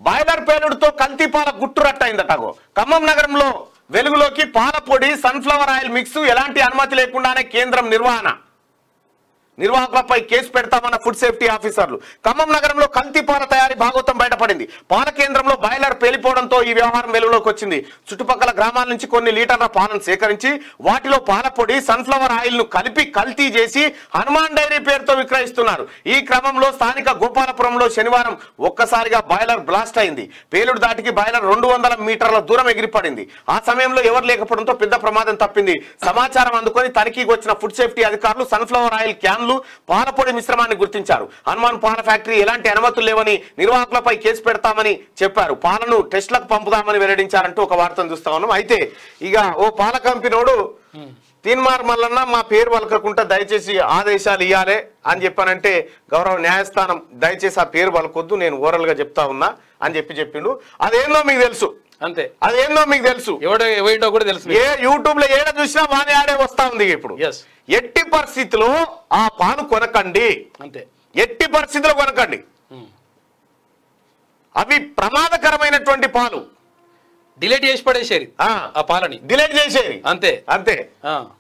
Boiler పేలుడుతో కల్తీ పాల గుట్టురట్టయిందటగో ఖమ్మం నగరంలో వెలుగులోకి పాల పొడి సన్ఫ్లవర్ ఆయిల్ మిక్స్ ఎలాంటి అనుమతి లేకుండానే కేంద్రం నిర్వహణ నిర్వాహకులపై కేసు పెడతామన్న ఫుడ్ సేఫ్టీ ఆఫీసర్లు ఖమ్మం నగరంలో కల్తీ పాల తయారీ భాగోతం బయటపడింది పాల కేంద్రంలో బాయిలర్ పేలిపోవడంతో ఈ వ్యవహారం వెలుగులోకి వచ్చింది చుట్టుపక్కల గ్రామాల నుంచి కొన్ని లీటర్ల పాలను సేకరించి వాటిలో పాల పొడి సన్ఫ్లవర్ ఆయిల్ ను కలిపి కల్తీ చేసి హనుమాన్ డైరీ పేరుతో విక్రయిస్తున్నారు ఈ క్రమంలో స్థానిక గోపాలపురంలో శనివారం ఒక్కసారిగా బాయిలర్ బ్లాస్ట్ అయింది పేలుడు దాటికి బాయిలర్ రెండు వందల మీటర్ల దూరం ఎగిరిపడింది ఆ సమయంలో ఎవరు లేకపోవడంతో పెద్ద ప్రమాదం తప్పింది సమాచారం అందుకొని తనిఖీకి వచ్చిన ఫుడ్ సేఫ్టీ అధికారులు సన్ఫ్లవర్ ఆయిల్ క్యాన్లు పాలపొడి మిశ్రమాన్ని గుర్తించారు హనుమాన్ పాల ఫ్యాక్టరీ ఎలాంటి అనుమతులు లేవని నిర్వాహకులపై కేసు పెడతామని చెప్పారు పాలను టెస్ట్లకు పంపుదామని వెల్లడించారంటూ ఒక వార్తను చూస్తా ఉన్నాం అయితే ఇక ఓ పాల కంపెనోడు తీన్మార్ మల్లన్న మా పేరు పలకకుండా దయచేసి ఆదేశాలు ఇవ్వాలి అని చెప్పానంటే గౌరవ న్యాయస్థానం దయచేసి ఆ పేరు పలకొద్దు నేను ఓరల్ గా చెప్తా ఉన్నా అని చెప్పి చెప్పిండు అదేందో మీకు తెలుసు అంతే అదేందో మీకు తెలుసు ఎవడో ఎవడో కూడా తెలుసు ఏ యూట్యూబ్ లో ఏడ చూసినా వానే ఆడే వస్తా ఉంది ఇప్పుడు ఎస్ ఎట్టి పరిస్థితిలో ఆ పాలు కొనకండి అంతే ఎట్టి పరిస్థితిలో కొనకండి ఉమ్. అవి ప్రమాదకరమైనటువంటి పాలు డిలీట్ చేసి పడేసేది ఆ, ఆ పాలని డిలీట్ చేసేది అంతే అంతే ఆ